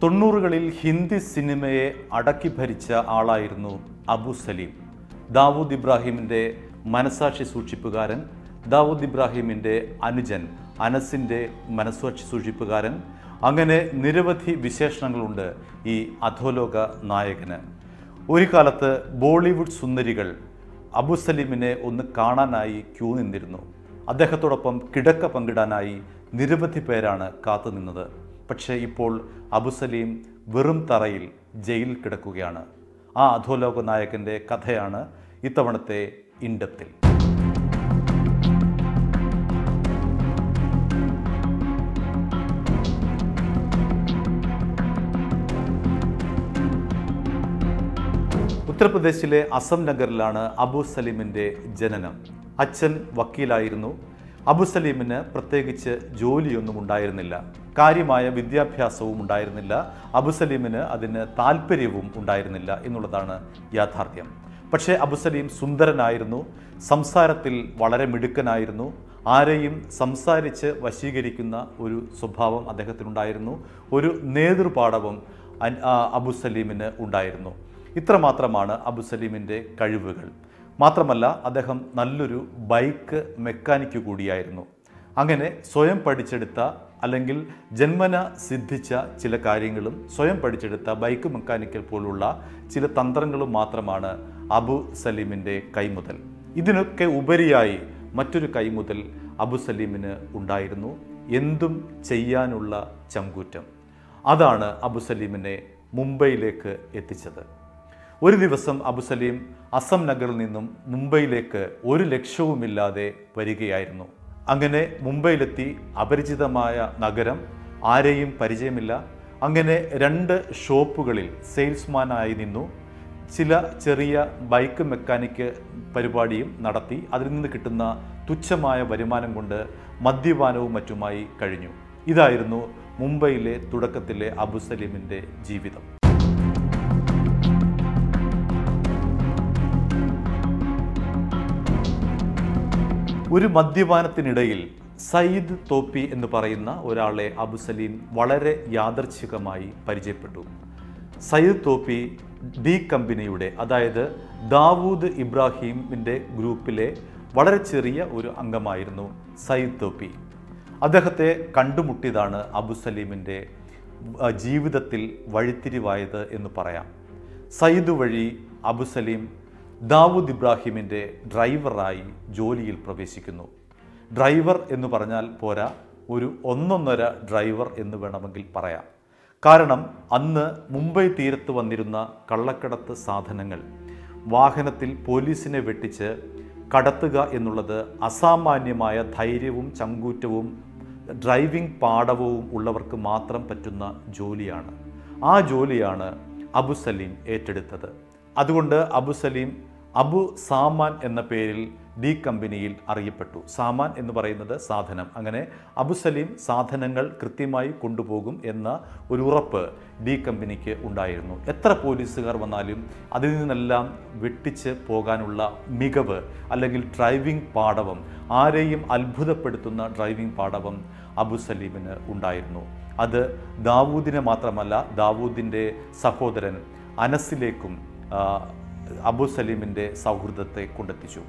തൊണ്ണൂറുകളിൽ ഹിന്ദി സിനിമയെ അടക്കി ഭരിച്ച ആളായിരുന്നു അബു സലീം ദാവൂദ് ഇബ്രാഹിമിൻ്റെ മനസാക്ഷി സൂക്ഷിപ്പുകാരൻ ദാവൂദ് ഇബ്രാഹിമിൻ്റെ അനുജൻ അനസിൻ്റെ മനസ്സാക്ഷി സൂക്ഷിപ്പുകാരൻ അങ്ങനെ നിരവധി വിശേഷണങ്ങളുണ്ട് ഈ അധോലോക നായകന് ഒരു കാലത്ത് ബോളിവുഡ് സുന്ദരികൾ അബു സലീമിനെ ഒന്ന് കാണാനായി ക്യൂ നിന്നിരുന്നു അദ്ദേഹത്തോടൊപ്പം കിടക്ക പങ്കിടാനായി നിരവധി പേരാണ് കാത്തുനിന്നത് പക്ഷേ ഇപ്പോൾ അബു സലീം വെറും തറയിൽ ജയിലിൽ കിടക്കുകയാണ് ആ അധോലോക നായകൻ്റെ കഥയാണ് ഇത്തവണത്തെ ഇൻഡത്തിൽ ഉത്തർപ്രദേശിലെ അസം നഗറിലാണ് അബു സലീമിൻ്റെ ജനനം അച്ഛൻ വക്കീലായിരുന്നു അബു സലീമിന് പ്രത്യേകിച്ച് ജോലിയൊന്നും ഉണ്ടായിരുന്നില്ല കാര്യമായ വിദ്യാഭ്യാസവും ഉണ്ടായിരുന്നില്ല അബു സലീമിന് അതിന് താല്പര്യവും ഉണ്ടായിരുന്നില്ല എന്നുള്ളതാണ് യാഥാർത്ഥ്യം പക്ഷേ അബു സലീം സുന്ദരനായിരുന്നു സംസാരത്തിൽ വളരെ മിടുക്കനായിരുന്നു ആരെയും സംസാരിച്ച് വശീകരിക്കുന്ന ഒരു സ്വഭാവം അദ്ദേഹത്തിനുണ്ടായിരുന്നു ഒരു നേതൃപാടവം അൻ- ആ അബു സലീമിന് ഉണ്ടായിരുന്നു ഇത്രമാത്രമാണ് അബു സലീമിൻ്റെ കഴിവുകൾ മാത്രമല്ല അദ്ദേഹം നല്ലൊരു ബൈക്ക് മെക്കാനിക്ക് കൂടിയായിരുന്നു അങ്ങനെ സ്വയം പഠിച്ചെടുത്ത അല്ലെങ്കിൽ ജന്മന സിദ്ധിച്ച ചില കാര്യങ്ങളും സ്വയം പഠിച്ചെടുത്ത ബൈക്ക് മെക്കാനിക്കൽ പോലുള്ള ചില തന്ത്രങ്ങളും മാത്രമാണ് അബു സലീമിൻ്റെ കൈമുതൽ ഇതിനൊക്കെ ഉപരിയായി മറ്റൊരു കൈമുതൽ അബു സലീമിന് ഉണ്ടായിരുന്നു എന്തും ചെയ്യാനുള്ള ചങ്കൂറ്റം അതാണ് അബു സലീമിനെ മുംബൈയിലേക്ക് എത്തിച്ചത് ഒരു ദിവസം അബു സലീം അസം നഗറിൽ നിന്നും മുംബൈയിലേക്ക് ഒരു ലക്ഷ്യവുമില്ലാതെ വരികയായിരുന്നു അങ്ങനെ മുംബൈയിലെത്തി അപരിചിതമായ നഗരം ആരെയും പരിചയമില്ല അങ്ങനെ രണ്ട് ഷോപ്പുകളിൽ സെയിൽസ്മാനായി നിന്നു ചില ചെറിയ ബൈക്ക് മെക്കാനിക്ക് പരിപാടിയും നടത്തി അതിൽ നിന്ന് കിട്ടുന്ന തുച്ഛമായ വരുമാനം കൊണ്ട് മദ്യപാനവും മറ്റുമായി കഴിഞ്ഞു ഇതായിരുന്നു മുംബൈയിലെ തുടക്കത്തിലെ അബു സലീമിൻ്റെ ജീവിതം ഒരു മദ്യപാനത്തിനിടയിൽ സയ്യിദ് തോപ്പി എന്ന് പറയുന്ന ഒരാളെ അബു സലീം വളരെ യാദർച്ഛികമായി പരിചയപ്പെട്ടു സയ്യിദ് തോപ്പി ഡി കമ്പനിയുടെ അതായത് ദാവൂദ് ഇബ്രാഹിമിൻ്റെ ഗ്രൂപ്പിലെ വളരെ ചെറിയ ഒരു അംഗമായിരുന്നു സയ്യിദ് തോപ്പി അദ്ദേഹത്തെ കണ്ടുമുട്ടിയതാണ് അബു സലീമിൻ്റെ ആ, ജീവിതത്തിൽ വഴിത്തിരിവായത് എന്ന് പറയാം സയ്യിദ് വഴി അബു സലീം ദാവൂദ് ഇബ്രാഹിമിൻ്റെ ഡ്രൈവറായി ജോലിയിൽ പ്രവേശിക്കുന്നു ഡ്രൈവർ എന്ന് പറഞ്ഞാൽ പോരാ ഒരു ഒന്നൊന്നര ഡ്രൈവർ എന്ന് വേണമെങ്കിൽ പറയാം കാരണം അന്ന് മുംബൈ തീരത്ത് വന്നിരുന്ന കള്ളക്കടത്ത് സാധനങ്ങൾ വാഹനത്തിൽ പോലീസിനെ വെട്ടിച്ച് കടത്തുക എന്നുള്ളത് അസാമാന്യമായ ധൈര്യവും ചങ്കൂറ്റവും ഡ്രൈവിംഗ് പാടവവും ഉള്ളവർക്ക് മാത്രം പറ്റുന്ന ജോലിയാണ് ആ ജോലിയാണ് അബു സലീം ഏറ്റെടുത്തത് അതുകൊണ്ട് അബു സലീം അബു സാമാൻ എന്ന പേരിൽ ഡി കമ്പനിയിൽ അറിയപ്പെട്ടു സാമാൻ എന്ന് പറയുന്നത് സാധനം അങ്ങനെ അബു സലീം സാധനങ്ങൾ കൃത്യമായി കൊണ്ടുപോകും എന്ന ഒരു ഉറപ്പ് ഡി കമ്പനിക്ക് ഉണ്ടായിരുന്നു എത്ര പോലീസുകാർ വന്നാലും അതിൽ നിന്നെല്ലാം വെട്ടിച്ച് പോകാനുള്ള മികവ് അല്ലെങ്കിൽ ഡ്രൈവിംഗ് പാടവം ആരെയും അത്ഭുതപ്പെടുത്തുന്ന ഡ്രൈവിംഗ് പാടവം അബു സലീമിന് ഉണ്ടായിരുന്നു അത് ദാവൂദിനെ മാത്രമല്ല ദാവൂദിൻ്റെ സഹോദരൻ അനസിലേക്കും ആ, അബു സലീമിൻ്റെ സൗഹൃദത്തെ കൊണ്ടെത്തിച്ചു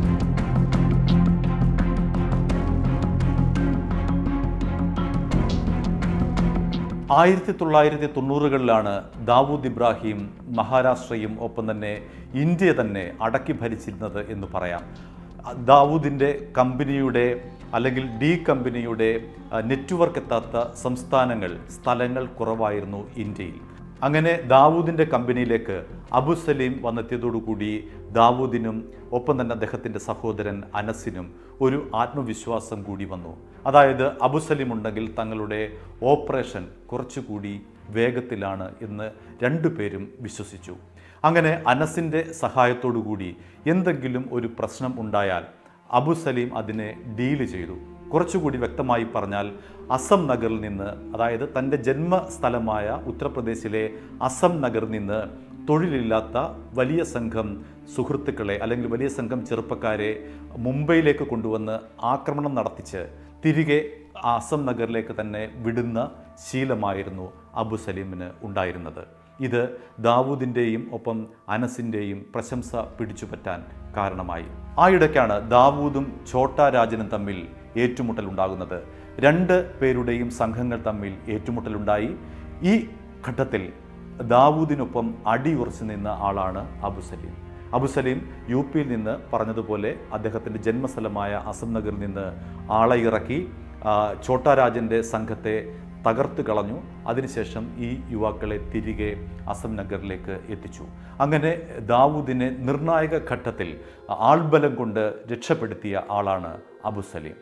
ആയിരത്തി തൊള്ളായിരത്തി തൊണ്ണൂറുകളിലാണ് ദാവൂദ് ഇബ്രാഹിം മഹാരാഷ്ട്രയും ഒപ്പം തന്നെ ഇന്ത്യ തന്നെ അടക്കി ഭരിച്ചിരുന്നത് എന്ന് പറയാം ദാവൂദിൻ്റെ കമ്പനിയുടെ അല്ലെങ്കിൽ ഡി കമ്പനിയുടെ അഹ്, നെറ്റ്വർക്ക് എത്താത്ത സംസ്ഥാനങ്ങൾ സ്ഥലങ്ങൾ കുറവായിരുന്നു ഇന്ത്യയിൽ അങ്ങനെ ദാവൂദിൻ്റെ കമ്പനിയിലേക്ക് അബു സലീം വന്നെത്തിയതോടുകൂടി ദാവൂദിനും ഒപ്പം തന്നെ അദ്ദേഹത്തിൻ്റെ സഹോദരൻ അനസിനും ഒരു ആത്മവിശ്വാസം കൂടി വന്നു അതായത് അബു സലീം ഉണ്ടെങ്കിൽ തങ്ങളുടെ ഓപ്പറേഷൻ കുറച്ചുകൂടി വേഗത്തിലാണ് എന്ന് രണ്ടുപേരും വിശ്വസിച്ചു അങ്ങനെ അനസിൻ്റെ സഹായത്തോടുകൂടി എന്തെങ്കിലും ഒരു പ്രശ്നം ഉണ്ടായാൽ അബു സലീം അതിനെ ഡീല് ചെയ്തു കുറച്ചുകൂടി വ്യക്തമായി പറഞ്ഞാൽ അസം നഗറിൽ നിന്ന് അതായത് തൻ്റെ ജന്മസ്ഥലമായ ഉത്തർപ്രദേശിലെ അസം നഗറിൽ നിന്ന് തൊഴിലില്ലാത്ത വലിയ സംഘം സുഹൃത്തുക്കളെ അല്ലെങ്കിൽ വലിയ സംഘം ചെറുപ്പക്കാരെ മുംബൈയിലേക്ക് കൊണ്ടുവന്ന് ആക്രമണം നടത്തിച്ച് തിരികെ അസം നഗറിലേക്ക് തന്നെ വിടുന്ന ശീലമായിരുന്നു അബു സലീമിന് ഉണ്ടായിരുന്നത് ഇത് ദാവൂദിൻ്റെയും ഒപ്പം അനസിൻ്റെയും പ്രശംസ പിടിച്ചുപറ്റാൻ കാരണമായി ആ ഇടയ്ക്കാണ് ദാവൂദും ഛോട്ടാ രാജനും തമ്മിൽ ഏറ്റുമുട്ടൽ ഉണ്ടാകുന്നത് രണ്ട് പേരുടെയും സംഘങ്ങൾ തമ്മിൽ ഏറ്റുമുട്ടലുണ്ടായി ഈ ഘട്ടത്തിൽ ദാവൂദിനൊപ്പം അടിയുറച്ചു നിന്ന ആളാണ് അബു സലീം അബു സലീം യു പിയിൽ നിന്ന് പറഞ്ഞതുപോലെ അദ്ദേഹത്തിൻ്റെ ജന്മസ്ഥലമായ അസം നഗറിൽ നിന്ന് ആളെ ഇറക്കി ആ, ഛോട്ടാ രാജൻ്റെ സംഘത്തെ തകർത്ത് കളഞ്ഞു അതിനുശേഷം ഈ യുവാക്കളെ തിരികെ അസം നഗറിലേക്ക് എത്തിച്ചു അങ്ങനെ ദാവൂദിനെ നിർണായക ഘട്ടത്തിൽ ആൾബലം കൊണ്ട് രക്ഷപ്പെടുത്തിയ ആളാണ് അബു സലീം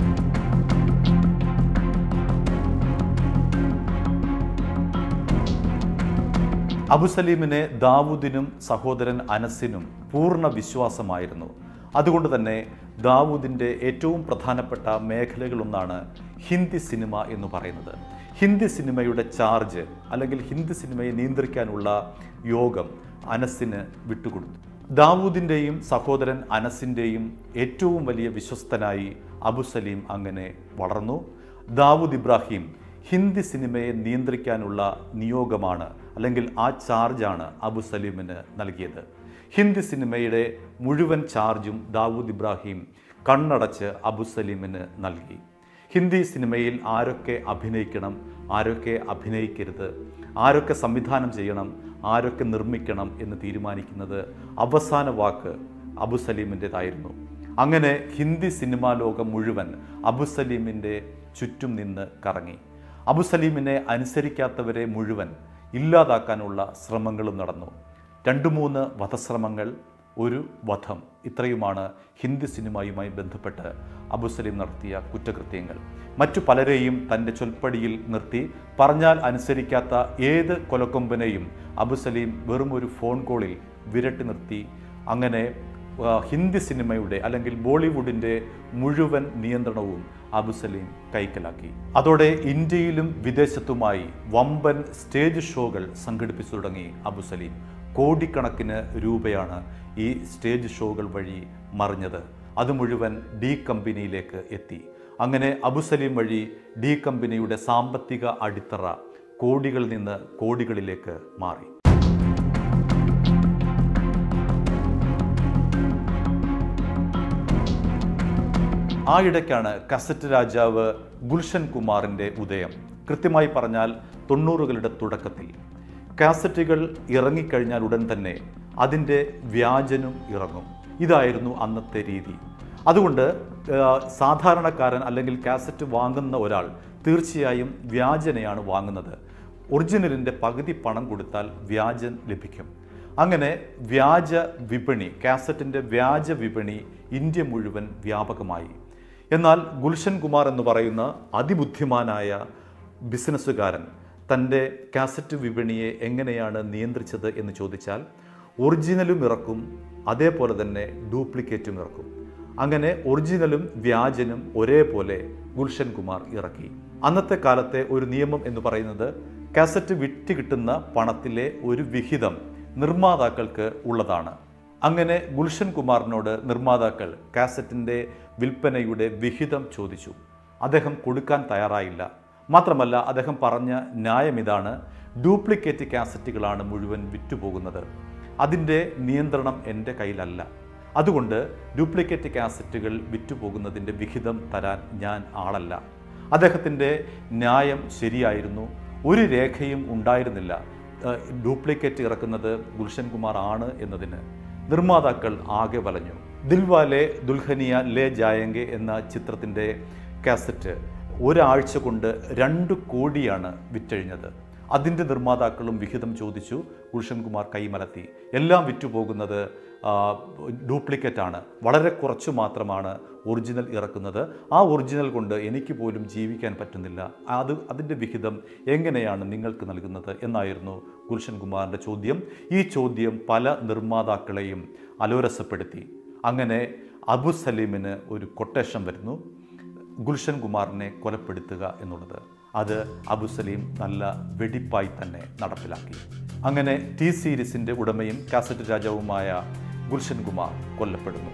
അബുസലീമിനെ ദാവൂദിനും സഹോദരൻ അനസിനും പൂർണ്ണ വിശ്വാസമായിരുന്നു അതുകൊണ്ട് തന്നെ ദാവൂദിൻ്റെ ഏറ്റവും പ്രധാനപ്പെട്ട മേഖലകളൊന്നാണ് ഹിന്ദി സിനിമ എന്ന് പറയുന്നത് ഹിന്ദി സിനിമയുടെ ചാർജ് അല്ലെങ്കിൽ ഹിന്ദി സിനിമയെ നിയന്ത്രിക്കാനുള്ള യോഗം അനസിന് വിട്ടുകൊടുത്തു ദാവൂദിൻ്റെയും സഹോദരൻ അനസിൻ്റെയും ഏറ്റവും വലിയ വിശ്വസ്തനായി അബുസലീം അങ്ങനെ വളർന്നു ദാവൂദ് ഇബ്രാഹിം ഹിന്ദി സിനിമയെ നിയന്ത്രിക്കാനുള്ള നിയോഗമാണ് അല്ലെങ്കിൽ ആ ചാർജാണ് അബു സലീമിന് നൽകിയത് ഹിന്ദി സിനിമയുടെ മുഴുവൻ ചാർജും ദാവൂദ് ഇബ്രാഹിം കണ്ണടച്ച് അബു സലീമിന് നൽകി ഹിന്ദി സിനിമയിൽ ആരൊക്കെ അഭിനയിക്കണം ആരൊക്കെ അഭിനയിക്കരുത് ആരൊക്കെ സംവിധാനം ചെയ്യണം ആരൊക്കെ നിർമ്മിക്കണം എന്ന് തീരുമാനിക്കുന്നത് അവസാന വാക്ക് അബു സലീമിൻ്റെതായിരുന്നു അങ്ങനെ ഹിന്ദി സിനിമാ ലോകം മുഴുവൻ അബു സലീമിൻ്റെ ചുറ്റും നിന്ന് കറങ്ങി അബു സലീമിനെ അനുസരിക്കാത്തവരെ മുഴുവൻ ഇല്ലാതാക്കാനുള്ള ശ്രമങ്ങളും നടന്നു രണ്ട് മൂന്ന് വധശ്രമങ്ങൾ ഒരു വധം ഇത്രയുമാണ് ഹിന്ദി സിനിമയുമായി ബന്ധപ്പെട്ട് അബു സലീം നടത്തിയ കുറ്റകൃത്യങ്ങൾ മറ്റു പലരെയും തൻ്റെ ചൊൽപ്പടിയിൽ നിർത്തി പറഞ്ഞാൽ അനുസരിക്കാത്ത ഏത് കൊലക്കൊമ്പനെയും അബു സലീം വെറും ഒരു ഫോൺ കോളിൽ വിരട്ടി നിർത്തി അങ്ങനെ ആ, ഹിന്ദി സിനിമയുടെ അല്ലെങ്കിൽ ബോളിവുഡിൻ്റെ മുഴുവൻ നിയന്ത്രണവും അബു സലീം കൈക്കലാക്കി അതോടെ ഇന്ത്യയിലും വിദേശത്തുമായി വമ്പൻ സ്റ്റേജ് ഷോകൾ സംഘടിപ്പിച്ചു തുടങ്ങി അബു സലീം കോടിക്കണക്കിന് രൂപയാണ് ഈ സ്റ്റേജ് ഷോകൾ വഴി മറിഞ്ഞത് അത് മുഴുവൻ ഡി കമ്പനിയിലേക്ക് എത്തി അങ്ങനെ അബു സലീം വഴി ഡി കമ്പനിയുടെ സാമ്പത്തിക അടിത്തറ കോടികളിൽ നിന്ന് കോടികളിലേക്ക് മാറി ആ ഇടയ്ക്കാണ് കസറ്റ് രാജാവ് ഗുൽഷൻ കുമാറിൻ്റെ ഉദയം കൃത്യമായി പറഞ്ഞാൽ തൊണ്ണൂറുകളുടെ തുടക്കത്തിൽ കാസറ്റുകൾ ഇറങ്ങിക്കഴിഞ്ഞാൽ ഉടൻ തന്നെ അതിൻ്റെ വ്യാജനും ഇറങ്ങും ഇതായിരുന്നു അന്നത്തെ രീതി അതുകൊണ്ട് ആ, സാധാരണക്കാരൻ അല്ലെങ്കിൽ കാസറ്റ് വാങ്ങുന്ന ഒരാൾ തീർച്ചയായും വ്യാജനയാണ് വാങ്ങുന്നത് ഒറിജിനലിൻ്റെ പകുതി പണം കൊടുത്താൽ വ്യാജൻ ലഭിക്കും അങ്ങനെ വ്യാജ വിപണി കാസറ്റിൻ്റെ വ്യാജ വിപണി ഇന്ത്യ മുഴുവൻ വ്യാപകമായി എന്നാൽ ഗുൽഷൻ കുമാർ എന്ന് പറയുന്ന അതിബുദ്ധിമാനായ ബിസിനസ്സുകാരൻ തൻ്റെ കാസറ്റ് വിപണിയെ എങ്ങനെയാണ് നിയന്ത്രിച്ചത് എന്ന് ചോദിച്ചാൽ ഒറിജിനലും ഇറക്കും അതേപോലെ തന്നെ ഡ്യൂപ്ലിക്കേറ്റും ഇറക്കും അങ്ങനെ ഒറിജിനലും വ്യാജനും ഒരേപോലെ ഗുൽഷൻ കുമാർ ഇറക്കി അന്നത്തെ കാലത്തെ ഒരു നിയമം എന്ന് പറയുന്നത് കാസറ്റ് വിറ്റ് കിട്ടുന്ന പണത്തിലെ ഒരു വിഹിതം നിർമ്മാതാക്കൾക്ക് ഉള്ളതാണ് അങ്ങനെ ഗുൽഷൻ കുമാറിനോട് നിർമ്മാതാക്കൾ കാസറ്റിൻ്റെ വിൽപ്പനയുടെ വിഹിതം ചോദിച്ചു അദ്ദേഹം കൊടുക്കാൻ തയ്യാറായില്ല മാത്രമല്ല അദ്ദേഹം പറഞ്ഞ ന്യായം ഇതാണ് ഡ്യൂപ്ലിക്കേറ്റ് കാസറ്റുകളാണ് മുഴുവൻ വിറ്റുപോകുന്നത് അതിൻ്റെ നിയന്ത്രണം എൻ്റെ കയ്യിലല്ല അതുകൊണ്ട് ഡ്യൂപ്ലിക്കേറ്റ് കാസറ്റുകൾ വിറ്റുപോകുന്നതിൻ്റെ വിഹിതം തരാൻ ഞാൻ ആളല്ല അദ്ദേഹത്തിൻ്റെ ന്യായം ശരിയായിരുന്നു ഒരു രേഖയും ഉണ്ടായിരുന്നില്ല ഏഹ് ഡ്യൂപ്ലിക്കേറ്റ് ഇറക്കുന്നത് ഗുൽഷൻ കുമാർ ആണ് എന്നതിന് നിർമ്മാതാക്കൾ ആകെ വലഞ്ഞു ദിൽവാലെ ദുൽഹനിയ ലേ ജായങ്കെ എന്ന ചിത്രത്തിൻ്റെ കാസറ്റ് ഒരാഴ്ച കൊണ്ട് രണ്ട് കോടിയാണ് വിറ്റഴിഞ്ഞത് അതിൻ്റെ നിർമ്മാതാക്കളും വിഹിതം ചോദിച്ചു ഗുൽഷൻ കുമാർ കൈമലത്തി എല്ലാം വിറ്റുപോകുന്നത് ആ, ഡ്യൂപ്ലിക്കേറ്റ് ആണ് വളരെ കുറച്ച് മാത്രമാണ് ഒറിജിനൽ ഇറക്കുന്നത് ആ ഒറിജിനൽ കൊണ്ട് എനിക്ക് പോലും ജീവിക്കാൻ പറ്റുന്നില്ല അത് അതിൻ്റെ വിഹിതം എങ്ങനെയാണ് നിങ്ങൾക്ക് നൽകുന്നത് എന്നായിരുന്നു ഗുൽഷൻ കുമാറിൻ്റെ ചോദ്യം ഈ ചോദ്യം പല നിർമ്മാതാക്കളെയും അലോരസപ്പെടുത്തി അങ്ങനെ അബു സലീമിന് ഒരു കൊട്ടേഷൻ വരുന്നു ഗുൽഷൻ കുമാറിനെ കൊലപ്പെടുത്തുക എന്നുള്ളത് അത് അബു സലീം നല്ല വെടിപ്പായി തന്നെ നടപ്പിലാക്കി അങ്ങനെ ടി സീരീസിൻ്റെ ഉടമയും കാസറ്റ് രാജാവുമായ ഗുൽഷൻ കുമാർ കൊല്ലപ്പെടുന്നു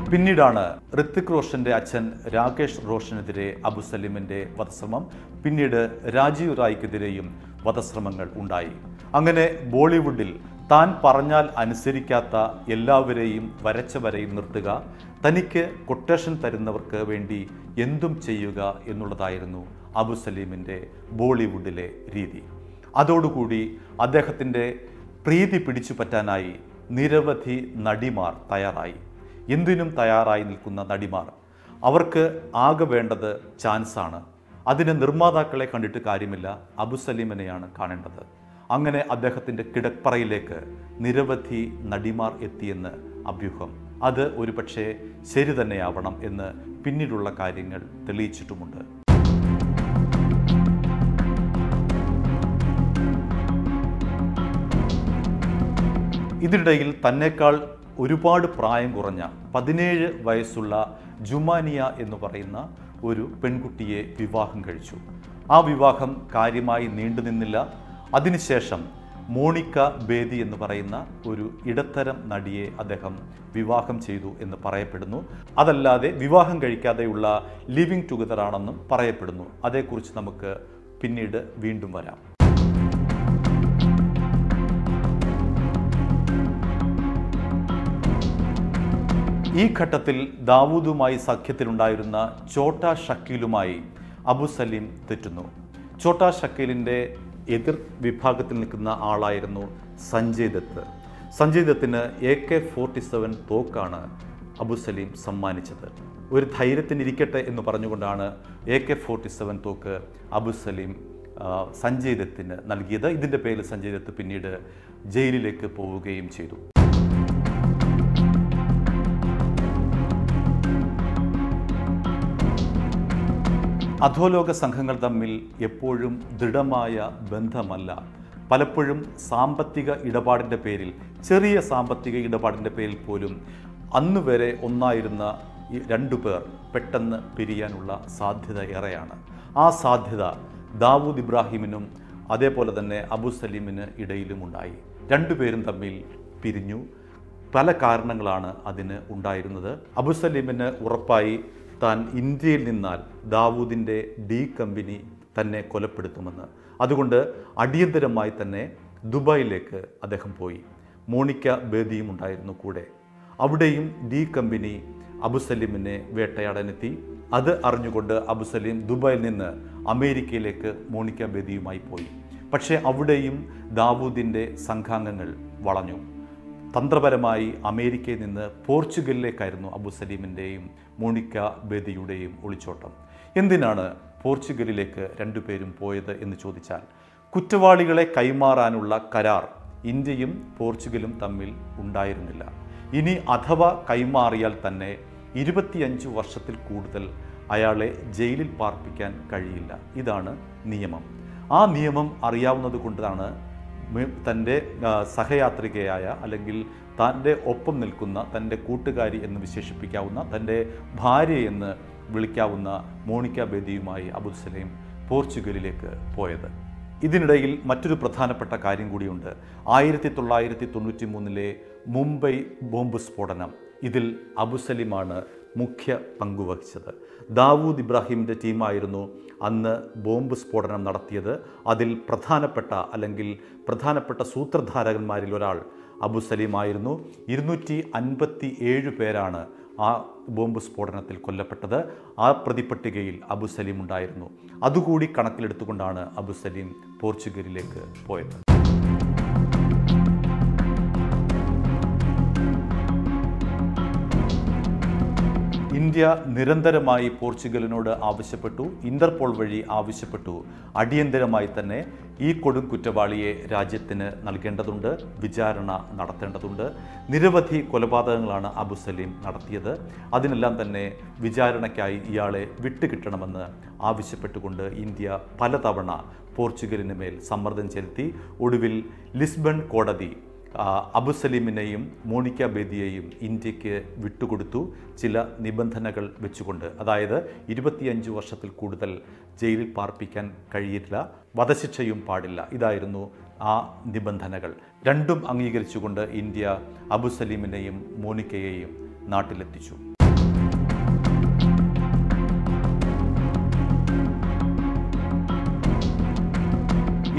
പിന്നീടാണ് ഋത്തിക് റോഷന്റെ അച്ഛൻ രാകേഷ് റോഷനെതിരെ അബു സലീമിന്റെ വധശ്രമം പിന്നീട് രാജീവ് റായ്ക്കെതിരെയും വധശ്രമങ്ങൾ ഉണ്ടായി അങ്ങനെ ബോളിവുഡിൽ താൻ പറഞ്ഞാൽ അനുസരിക്കാത്ത എല്ലാവരെയും വരച്ച വരയിൽ നിർത്തുക തനിക്ക് കൊട്ടേഷൻ തരുന്നവർക്ക് വേണ്ടി എന്തും ചെയ്യുക എന്നുള്ളതായിരുന്നു അബു സലീമിൻ്റെ ബോളിവുഡിലെ രീതി അതോടുകൂടി അദ്ദേഹത്തിൻ്റെ പ്രീതി പിടിച്ചു പറ്റാനായി നിരവധി നടിമാർ തയ്യാറായി എന്തിനും തയ്യാറായി നിൽക്കുന്ന നടിമാർ അവർക്ക് ആകെ വേണ്ടത് ചാൻസാണ് അതിന് നിർമ്മാതാക്കളെ കണ്ടിട്ട് കാര്യമില്ല അബു സലീമിനെയാണ് കാണേണ്ടത് അങ്ങനെ അദ്ദേഹത്തിൻ്റെ കിടപ്പറയിലേക്ക് നിരവധി നടിമാർ എത്തിയെന്ന് അഭ്യൂഹം അത് ഒരുപക്ഷെ ശരി തന്നെയാവണം എന്ന് പിന്നീടുള്ള കാര്യങ്ങൾ തെളിയിച്ചിട്ടുമുണ്ട് ഇതിനിടയിൽ തന്നെക്കാൾ ഒരുപാട് പ്രായം കുറഞ്ഞ പതിനേഴ് വയസ്സുള്ള ജുമാനിയ എന്ന് പറയുന്ന ഒരു പെൺകുട്ടിയെ വിവാഹം കഴിച്ചു ആ വിവാഹം കാര്യമായി നീണ്ടുനിന്നില്ല അതിനുശേഷം മോണിക്ക ബേദി എന്ന് പറയുന്ന ഒരു ഇടത്തരം നടിയെ അദ്ദേഹം വിവാഹം ചെയ്തു എന്ന് പറയപ്പെടുന്നു അതല്ലാതെ വിവാഹം കഴിക്കാതെയുള്ള ലിവിങ് ടുഗദർ ആണെന്നും പറയപ്പെടുന്നു അതേക്കുറിച്ച് നമുക്ക് പിന്നീട് വീണ്ടും വരാം ഈ ഘട്ടത്തിൽ ദാവൂദുമായി സഖ്യത്തിലുണ്ടായിരുന്ന ചോട്ട ഷക്കീലുമായി അബു സലീം തെറ്റുന്നു ചോട്ട ഷക്കീലിൻ്റെ എതിർ വിഭാഗത്തിൽ നിൽക്കുന്ന ആളായിരുന്നു സഞ്ജയ് ദത്ത് സഞ്ജയ് ദത്തിന് എ കെ ഫോർട്ടി സെവൻ തോക്കാണ് അബു സലീം സമ്മാനിച്ചത് ഒരു ധൈര്യത്തിനിരിക്കട്ടെ എന്ന് പറഞ്ഞുകൊണ്ടാണ് എ കെ ഫോർട്ടി സെവൻ തോക്ക് അബു സലീം ആ, സഞ്ജയ് ദത്തിന് നൽകിയത് ഇതിൻ്റെ പേരിൽ സഞ്ജയ് ദത്ത് പിന്നീട് ജയിലിലേക്ക് പോവുകയും ചെയ്തു അധോലോക സംഘങ്ങൾ തമ്മിൽ എപ്പോഴും ദൃഢമായ ബന്ധമല്ല പലപ്പോഴും സാമ്പത്തിക ഇടപാടിൻ്റെ പേരിൽ ചെറിയ സാമ്പത്തിക ഇടപാടിൻ്റെ പേരിൽ പോലും അന്ന് വരെ ഒന്നായിരുന്ന ഈ രണ്ടു പേർ പെട്ടെന്ന് പിരിയാനുള്ള സാധ്യത ഏറെയാണ് ആ സാധ്യത ദാവൂദ് ഇബ്രാഹിമിനും അതേപോലെ തന്നെ അബു സലീമിന് ഇടയിലും ഉണ്ടായി രണ്ടുപേരും തമ്മിൽ പിരിഞ്ഞു പല കാരണങ്ങളാണ് അതിന് ഉണ്ടായിരുന്നത് അബു സലീമിന് ഉറപ്പായി താൻ ഇന്ത്യയിൽ നിന്നാൽ ദാവൂദിൻ്റെ ഡി കമ്പനി തന്നെ കൊലപ്പെടുത്തുമെന്ന് അതുകൊണ്ട് അടിയന്തരമായി തന്നെ ദുബായിലേക്ക് അദ്ദേഹം പോയി മോണിക്ക ബേദിയും ഉണ്ടായിരുന്നു കൂടെ അവിടെയും ഡി കമ്പനി അബുസലീമിനെ വേട്ടയാടാനെത്തി അത് അറിഞ്ഞുകൊണ്ട് അബുസലീം ദുബായിൽ നിന്ന് അമേരിക്കയിലേക്ക് മോണിക്ക ബേദിയുമായി പോയി പക്ഷേ അവിടെയും ദാവൂദിൻ്റെ സംഘാംഗങ്ങൾ വളഞ്ഞു തന്ത്രപരമായി അമേരിക്കയിൽ നിന്ന് പോർച്ചുഗലിലേക്കായിരുന്നു അബു സലീമിൻ്റെയും മോണിക്ക ബേദിയുടെയും ഒളിച്ചോട്ടം എന്തിനാണ് പോർച്ചുഗലിലേക്ക് രണ്ടുപേരും പോയത് എന്ന് ചോദിച്ചാൽ കുറ്റവാളികളെ കൈമാറാനുള്ള കരാർ ഇന്ത്യയും പോർച്ചുഗലും തമ്മിൽ ഉണ്ടായിരുന്നില്ല ഇനി അഥവാ കൈമാറിയാൽ തന്നെ ഇരുപത്തിയഞ്ച് വർഷത്തിൽ കൂടുതൽ അയാളെ ജയിലിൽ പാർപ്പിക്കാൻ കഴിയില്ല ഇതാണ് നിയമം ആ നിയമം അറിയാവുന്നത് കൊണ്ടാണ് മി- തൻ്റെ ആ, സഹയാത്രികയായ അല്ലെങ്കിൽ തൻ്റെ ഒപ്പം നിൽക്കുന്ന തൻ്റെ കൂട്ടുകാരി എന്ന് വിശേഷിപ്പിക്കാവുന്ന തൻ്റെ ഭാര്യ എന്ന് വിളിക്കാവുന്ന മോണിക്ക ബേദിയുമായി അബുൽ സലീം പോർച്ചുഗലിലേക്ക് പോയത് ഇതിനിടയിൽ മറ്റൊരു പ്രധാനപ്പെട്ട കാര്യം കൂടിയുണ്ട് ആയിരത്തി തൊള്ളായിരത്തി തൊണ്ണൂറ്റി മൂന്നിലെ മുംബൈ ബോംബ് സ്ഫോടനം ഇതിൽ അബുസലിമാണ് മുഖ്യ പങ്കുവഹിച്ചത് ദാവൂദ് ഇബ്രാഹിമിൻ്റെ ടീമായിരുന്നു അന്ന് ബോംബ് സ്ഫോടനം നടത്തിയത് അതിൽ പ്രധാനപ്പെട്ട അല്ലെങ്കിൽ പ്രധാനപ്പെട്ട സൂത്രധാരകന്മാരിൽ ഒരാൾ അബു സലീമായിരുന്നു ഇരുന്നൂറ്റി അൻപത്തി ഏഴ് പേരാണ് ആ ബോംബ് സ്ഫോടനത്തിൽ കൊല്ലപ്പെട്ടത് ആ പ്രതിപട്ടികയിൽ അബു സലീം ഉണ്ടായിരുന്നു അതുകൂടി കണക്കിലെടുത്തുകൊണ്ടാണ് അബു സലീം പോർച്ചുഗലിലേക്ക് പോയത് ഇന്ത്യ നിരന്തരമായി പോർച്ചുഗലിനോട് ആവശ്യപ്പെട്ടു ഇന്റർപോൾ വഴി ആവശ്യപ്പെട്ടു അടിയന്തരമായി തന്നെ ഈ കൊടും കുറ്റവാളിയെ രാജ്യത്തിന് നൽകേണ്ടതുണ്ട് വിചാരണ നടത്തേണ്ടതുണ്ട് നിരവധി കൊലപാതകങ്ങളാണ് അബു സലീം നടത്തിയത് അതിനെല്ലാം തന്നെ വിചാരണയ്ക്കായി ഇയാളെ വിട്ടുകിട്ടണമെന്ന് ആവശ്യപ്പെട്ടുകൊണ്ട് ഇന്ത്യ പലതവണ പോർച്ചുഗലിന് മേൽ സമ്മർദ്ദം ചെലുത്തി ഒടുവിൽ ലിസ്ബൺ കോടതി ആ, അബു സലീമിനെയും മോണിക്ക ബേദിയെയും ഇന്ത്യക്ക് വിട്ടുകൊടുത്തു ചില നിബന്ധനകൾ വെച്ചുകൊണ്ട് അതായത് ഇരുപത്തിയഞ്ച് വർഷത്തിൽ കൂടുതൽ ജയിലിൽ പാർപ്പിക്കാൻ കഴിയില്ല വധശിക്ഷയും പാടില്ല ഇതായിരുന്നു ആ നിബന്ധനകൾ രണ്ടും അംഗീകരിച്ചുകൊണ്ട് ഇന്ത്യ അബു സലീമിനെയും മോണിക്കയെയും നാട്ടിലെത്തിച്ചു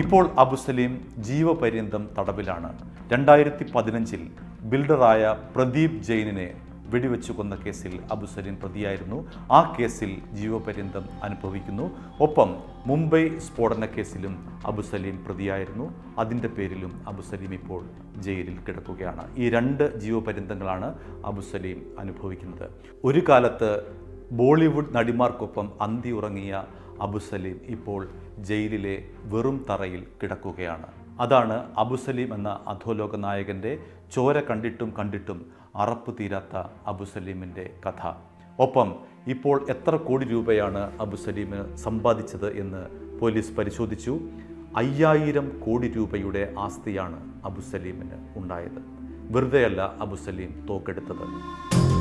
ഇപ്പോൾ അബുസലീം ജീവപര്യന്തം തടവിലാണ് രണ്ടായിരത്തി പതിനഞ്ചിൽ ബിൽഡറായ പ്രദീപ് ജെയിനിനെ വെടിവെച്ചു കൊന്ന കേസിൽ അബുസലീം പ്രതിയായിരുന്നു ആ കേസിൽ ജീവപര്യന്തം അനുഭവിക്കുന്നു ഒപ്പം മുംബൈ സ്ഫോടന കേസിലും അബുസലീം പ്രതിയായിരുന്നു അതിൻ്റെ പേരിലും അബുസലീം ഇപ്പോൾ ജയിലിൽ കിടക്കുകയാണ് ഈ രണ്ട് ജീവപര്യന്തങ്ങളാണ് അബുസലീം അനുഭവിക്കുന്നത് ഒരു കാലത്ത് ബോളിവുഡ് നടിമാർക്കൊപ്പം അന്തി ഉറങ്ങിയ അബുസലീം ഇപ്പോൾ ജയിലിലെ വെറും തറയിൽ കിടക്കുകയാണ് അതാണ് അബുസലീം എന്ന അധോലോക നായകൻ്റെ ചോര കണ്ടിട്ടും കണ്ടിട്ടും അറപ്പ് തീരാത്ത അബുസലീമിൻ്റെ കഥ ഒപ്പം ഇപ്പോൾ എത്ര കോടി രൂപയാണ് അബുസലീം സമ്പാദിച്ചത് എന്ന് പോലീസ് പരിശോധിച്ചു അയ്യായിരം കോടി രൂപയുടെ ആസ്തിയാണ് അബുസലീമിന് ഉണ്ടായത് വെറുതെയല്ല അബുസലീം തോക്കെടുത്തത്